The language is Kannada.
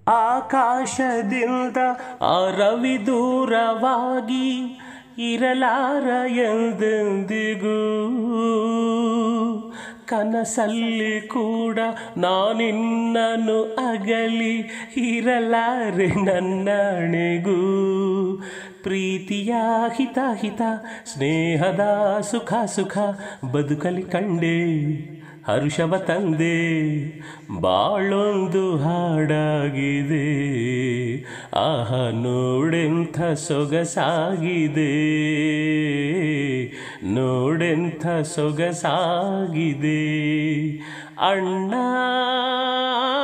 ಆಕಾಶದಿಂದ ಆ ರವಿ ದೂರವಾಗಿ ಇರಲಾರ ಎಂದೆಂದಿಗೂ ಕನಸಲ್ಲಿ ಕೂಡ ನಾನಿನ್ನನು ಅಗಲಿ ಇರಲಾರೆ ನನ್ನಣೆಗೂ ಪ್ರೀತಿಯ ಹಿತ ಹಿತ ಸ್ನೇಹದ ಸುಖ ಸುಖ ಬದುಕಲಿ ಕಂಡೆ ಹರುಷವ ತಂದೆ ಬಾಳೊಂದು ಹಾಡಾಗಿದೆ ಆಹ ನೋಡೆಂಥ ಸೊಗಸಾಗಿದೆ ನೋಡೆಂಥ ಸೊಗಸಾಗಿದೆ ಅಣ್ಣ